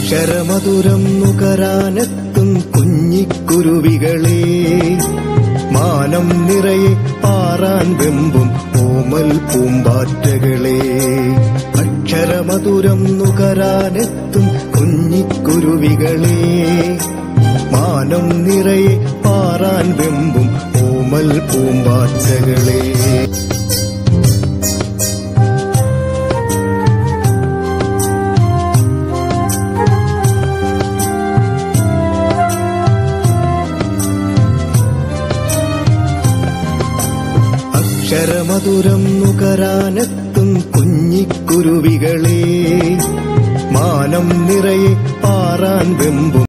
അക്ഷരമധുരം നുകരാനെത്തും കുഞ്ഞിക്കുരുവികളെ മാനം നിറയെ പാറാൻ വെമ്പും ഓമൽ പൂമ്പാറ്റകളെ അക്ഷരമധുരം നുകരാനെത്തും കുഞ്ഞിക്കുരുവികളെ മാനം നിറയെ പാറാൻ വെമ്പും ഓമൽ പൂമ്പാറ്റകളെ അക്ഷരമധുരം നുകരാനെത്തും കുഞ്ഞിക്കുരുവികളെ മാനം നിറയെ പാറാൻ വെമ്പും